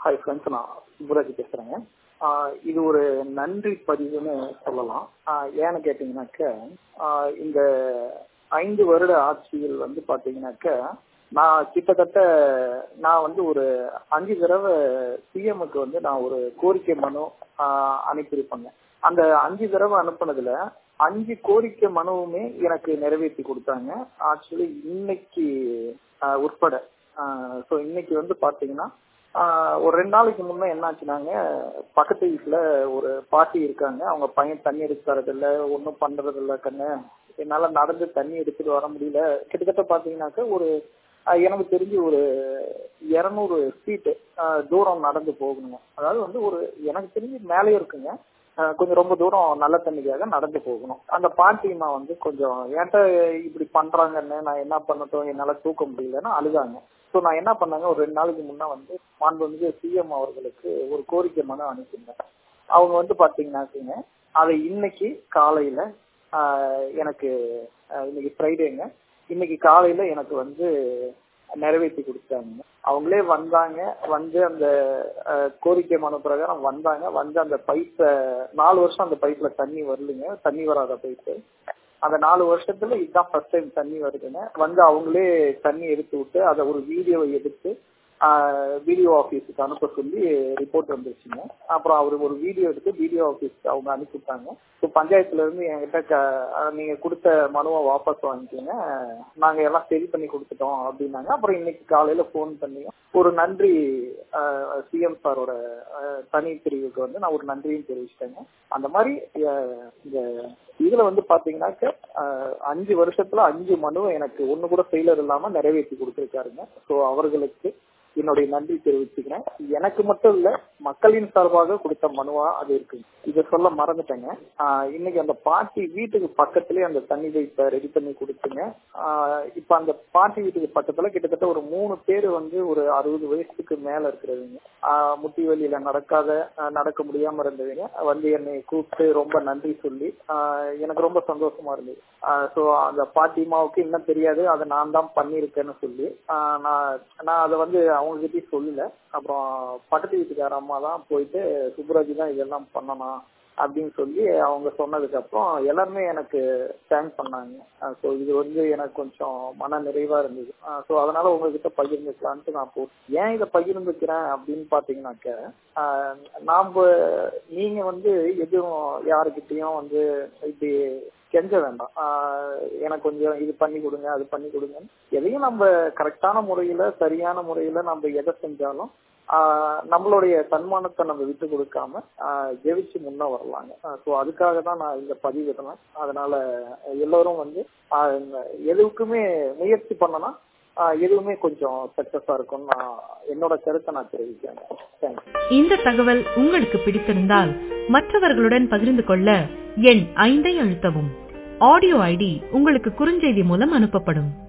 hi friends நான் சுப்புராஜ் பேசுறேங்க ஆஹ் இது ஒரு நன்றி பதிவுன்னு சொல்லலாம் ஆஹ் ஏன்னு கேட்டீங்கன்னாக்க ஆஹ் இந்த ஐந்து வருட ஆட்சியில் வந்து பாத்தீங்கன்னாக்க நான் கிட்டத்தட்ட நான் வந்து ஒரு அஞ்சு தடவை சிஎம்க்கு வந்து நான் ஒரு கோரிக்கை மனு ஆஹ் அனுப்பியிருப்பேங்க அந்த அஞ்சு தடவை அனுப்புனதுல அஞ்சு கோரிக்கை மனுவுமே எனக்கு நிறைவேற்றி கொடுத்தாங்க ஆக்சுவலி இன்னைக்கு ஆஹ் உட்பட ஸோ இன்னைக்கு வந்து பாத்தீங்கன்னா ஆஹ் ஒரு ரெண்டு நாளைக்கு முன்னே என்னாச்சுனாங்க பக்கத்து வீட்டுல ஒரு பாட்டி இருக்காங்க அவங்க பையன் தண்ணி எடுத்து தரதில்ல ஒன்றும் பண்றது இல்ல கண்ணு என்னால நடந்து தண்ணி எடுத்துட்டு வர முடியல கிட்டத்தட்ட பாத்தீங்கன்னாக்க ஒரு ஆஹ் எனக்கு தெரிஞ்சு ஒரு இருநூறு ஃபீட்டு தூரம் நடந்து போகணுங்க அதாவது வந்து ஒரு எனக்கு தெரிஞ்சு மேலே இருக்குங்க ஆஹ் கொஞ்சம் ரொம்ப தூரம் நல்ல தண்ணிக்காக நடந்து போகணும் அந்த பாட்டிமா வந்து கொஞ்சம் என்கிட்ட இப்படி பண்றாங்கன்னு நான் என்ன பண்ணட்டும் என்னால தூக்க முடியலன்னு அழுதாங்க ஸோ நான் என்ன பண்ணாங்க ஒரு ரெண்டு நாளைக்கு முன்னா வந்து மாண்புமிகு சிஎம் அவர்களுக்கு ஒரு கோரிக்கை மனு அனுப்பியிருந்தேன் அவங்க வந்து பாத்தீங்கன்னாக்குங்க அதை இன்னைக்கு காலையில ஆஹ் எனக்கு ஆஹ் இன்னைக்கு ஃப்ரைடேங்க இன்னைக்கு காலையில எனக்கு வந்து நிறைவேற்றி கொடுத்தாங்க அவங்களே வந்தாங்க வந்து அந்த அஹ், கோரிக்கை மனு பிரகாரம் வந்தாங்க வந்து அந்த பைப்பை நாலு வருஷம் அந்த பைப்ல தண்ணி வரலைங்க தண்ணி வராத பைப்பு அந்த நாலு வருஷத்துல இதுதான் ஃபர்ஸ்ட் டைம் தண்ணி வருதுங்க வந்து அவங்களே தண்ணி எடுத்து விட்டு அதை ஒரு வீடியோவை எடுத்து வீடியோ ஆஃபீஸுக்கு அனுப்ப சொல்லி ரிப்போர்ட் வந்துருச்சுங்க அப்புறம் அவர் ஒரு வீடியோ எடுத்து வீடியோ ஆஃபீஸ்க்கு அவங்க அனுப்பிவிட்டாங்க ஸோ பஞ்சாயத்துல இருந்து என்கிட்ட க- அஹ் நீங்க கொடுத்த மனுவை வாபஸ் வாங்கிக்கோங்க நாங்க எல்லாம் சரி பண்ணி கொடுத்துட்டோம் அப்படின்னாங்க அப்புறம் இன்னைக்கு காலையில ஃபோன் பண்ணி ஒரு நன்றி சிஎம் சாரோட அஹ், தனி பிரிவுக்கு வந்து நான் ஒரு நன்றியும் தெரிவிச்சிட்டேங்க அந்த மாதிரி அஹ், இந்த இதுல வந்து பாத்தீங்கன்னாக்க அஹ், அஞ்சு வருஷத்துல அஞ்சு மனுவை எனக்கு ஒண்ணு கூட ஃபெயிலர் இல்லாம நிறைவேற்றி கொடுத்திருக்காருங்க ஸோ அவர்களுக்கு என்னுடைய நன்றி தெரிவிச்சுக்கிறேன் எனக்கு மட்டும் இல்ல மக்களின் சார்பாக கொடுத்த மனுவா அது இருக்கு இத சொல்ல மறந்துட்டேங்க ஆஹ் இன்னைக்கு அந்த பாட்டி வீட்டுக்கு பக்கத்துலயே அந்த தண்ணி பைப்பை ரெடி பண்ணி கொடுத்துங்க ஆஹ் இப்ப அந்த பாட்டி வீட்டுக்கு பக்கத்துல கிட்டத்தட்ட ஒரு மூணு பேர் வந்து ஒரு அறுபது வயசுக்கு மேல இருக்கிறவங்க ஆஹ் முட்டி வழியில நடக்காத ஆஹ் நடக்க முடியாம இருந்தவங்க வந்து என்னை கூப்பிட்டு ரொம்ப நன்றி சொல்லி ஆஹ் எனக்கு ரொம்ப சந்தோஷமா இருந்தது ஸோ அந்த பாட்டிமாவுக்கு இன்னும் தெரியாது அதை நான் தான் பண்ணியிருக்கேன்னு சொல்லி ஆஹ் நான் நான் அதை வந்து அவங்க கிட்டயும் சொல்லல அப்புறம் பக்கத்து வீட்டுக்கார அம்மா தான் போயிட்டு சுப்ராஜ் தான் இதெல்லாம் பண்ணணும் அப்படின்னு சொல்லி அவங்க சொன்னதுக்கு அப்புறம் எல்லாருமே எனக்கு தேங்க் பண்ணாங்க ஸோ இது வந்து எனக்கு கொஞ்சம் மன நிறைவா இருந்தது ஸோ அதனால உங்ககிட்ட பகிர்ந்துக்கலான்ட்டு நான் போ ஏன் இதை பகிர்ந்துக்கிறேன் அப்படின்னு பாத்தீங்கன்னாக்க ஆஹ் நாம நீங்க வந்து எதுவும் யாருக்கிட்டையும் வந்து இப்படி கெஞ்ச வேண்டாம் ஆஹ் எனக்கு கொஞ்சம் இது பண்ணி கொடுங்க அது பண்ணி கொடுங்க எதையும் நம்ம கரெக்டான முறையில சரியான முறையில நம்ம எதை செஞ்சாலும் ஆஹ் நம்மளுடைய தன்மானத்தை நம்ம விட்டு கொடுக்காம ஆஹ் ஜெயிச்சு முன்ன வரலாங்க ஸோ அதுக்காக தான் நான் இந்த பதிவிடுறேன் அதனால எல்லோரும் வந்து ஆஹ் இந்த எதுக்குமே முயற்சி பண்ணனா ஆஹ் எதுவுமே கொஞ்சம் சக்சஸா இருக்கும்னு நான் என்னோட கருத்தை நான் தெரிவிக்கிறேன் தேங்க்ஸ் இந்த தகவல் உங்களுக்கு பிடித்திருந்தால் மற்றவர்களுடன் பகிர்ந்து கொள்ள எண் ஐந்தை அழுத்தவும் ஆடியோ ஐடி உங்களுக்கு குறுஞ்செய்தி மூலம் அனுப்பப்படும்